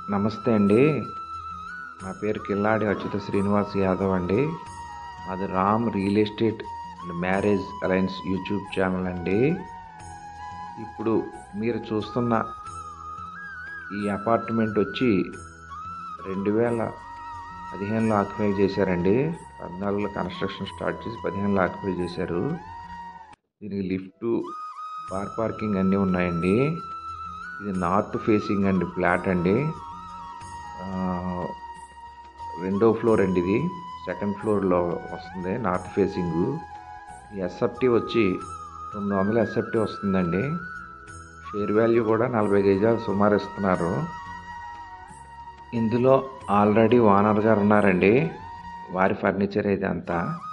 నమస్తే అండి నా పేరు కిల్లాడి అచ్యుత శ్రీనివాస్ యాదవ్ అండి అది Ram real estate and marriage alliance YouTube channel అండి ఇప్పుడు మీరు చూస్తున్న ఈ అపార్ట్మెంట్ వచ్చి రెండు వేల పదిహేనులో ఆక్యుపై చేశారండి పద్నాలుగులో కన్స్ట్రక్షన్ స్టార్ట్ చేసి పదిహేనులో ఆక్యుపై చేశారు దీనికి లిఫ్ట్ కార్ పార్కింగ్ అన్నీ ఉన్నాయండి ఇది నార్త్ ఫేసింగ్ అండి ఫ్లాట్ అండి ఆ, రెండో ఫ్లోర్ అండి ఇది సెకండ్ ఫ్లోర్లో వస్తుంది నార్త్ ఫేసింగ్ ఈ ఎస్ఎఫ్టీ వచ్చి తొమ్మిది వందల ఎస్ఎఫ్టీ వస్తుందండి షేర్ వాల్యూ కూడా నలభై గజాలు సుమారు ఇస్తున్నారు ఇందులో ఆల్రెడీ ఓనర్ గారు ఉన్నారండి వారి ఫర్నిచర్ అయితే అంతా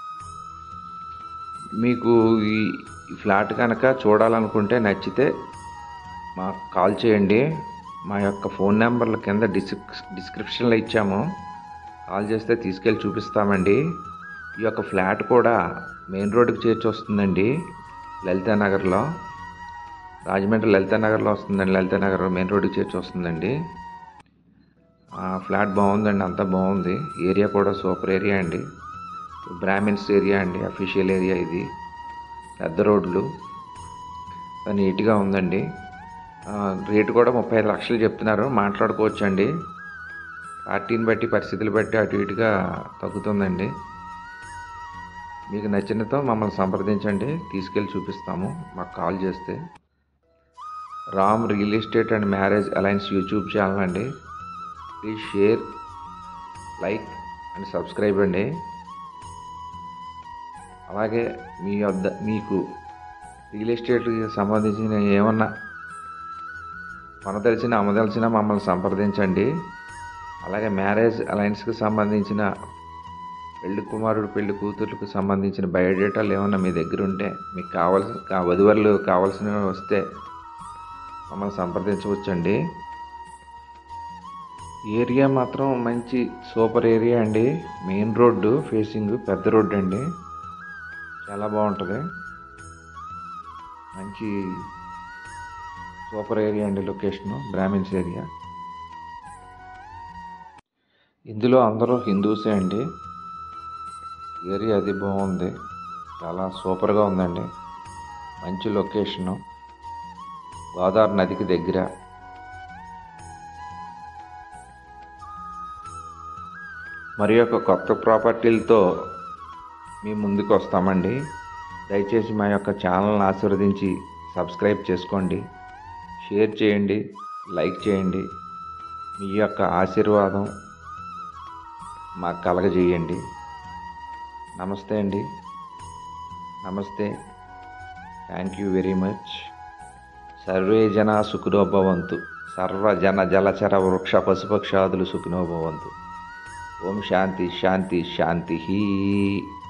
మీకు ఈ ఈ ఫ్లాట్ కనుక చూడాలనుకుంటే నచ్చితే మాకు కాల్ చేయండి మా యొక్క ఫోన్ నెంబర్ల కింద డిస్క్రిప్ డిస్క్రిప్షన్లో ఇచ్చాము కాల్ చేస్తే తీసుకెళ్ళి చూపిస్తామండి ఈ యొక్క ఫ్లాట్ కూడా మెయిన్ రోడ్డుకి చేర్చి వస్తుందండి లలితా నగర్లో రాజమండ్రి లలితా నగర్లో వస్తుందండి లలితా నగర్ మెయిన్ రోడ్డుకి చేర్చి వస్తుందండి ఆ ఫ్లాట్ బాగుందండి అంతా బాగుంది ఏరియా కూడా సూపర్ ఏరియా అండి బ్రాహ్మిన్స్ ఏరియా అండి అఫీషియల్ ఏరియా ఇది పెద్ద రోడ్లు నీట్గా ఉందండి ఆ, రేటు కూడా ముప్పై ఐదు లక్షలు చెప్తున్నారు మాట్లాడుకోవచ్చు అండి పార్టీని బట్టి పరిస్థితులు బట్టి అటు ఇటుగా తగ్గుతుందండి మీకు నచ్చినతో మమ్మల్ని సంప్రదించండి తీసుకెళ్ళి చూపిస్తాము మాకు కాల్ చేస్తే Ram real estate and marriage alliance YouTube channel అండి please share like and subscribe అండి అలాగే మీ వద్ద మీకు రియల్ ఎస్టేట్కి సంబంధించిన ఏమన్నా కొనదలిచిన అమ్మదలిచిన మమ్మల్ని సంప్రదించండి అలాగే మ్యారేజ్ అలయన్స్కి సంబంధించిన పెళ్లి కుమారుడు పెళ్లి కూతుర్లకు సంబంధించిన బయోడేటాలు ఏమన్నా మీ దగ్గర ఉంటే మీకు కావాల్సిన కా- వధువరులు కావాల్సినవి వస్తే మమ్మల్ని సంప్రదించవచ్చండి ఏరియా మాత్రం మంచి సూపర్ ఏరియా అండి మెయిన్ రోడ్డు ఫేసింగ్ పెద్ద రోడ్డు అండి చాలా బాగుంటుంది మంచి సూపర్ ఏరియా అండి లొకేషను బ్రాహ్మిన్స్ ఏరియా ఇందులో అందరూ హిందూసే అండి ఏరియా అది బాగుంది చాలా సూపర్గా ఉందండి మంచి లొకేషను గోదావరి నదికి దగ్గర మరి యొక్క కొత్త ప్రాపర్టీలతో మీ ముందుకు వస్తామండి దయచేసి మా యొక్క ఛానల్ని ఆశీర్వదించి సబ్స్క్రైబ్ చేసుకోండి షేర్ చేయండి లైక్ చేయండి మీ యొక్క ఆశీర్వాదం మాకు కలగజేయండి నమస్తే అండి నమస్తే థ్యాంక్ యూ వెరీ మచ్ సర్వే జన సుఖినో భవంతు సర్వజన జలచర వృక్ష పశుపక్షాదులు సుఖినో భవంతు ఓం శాంతి శాంతి శాంతి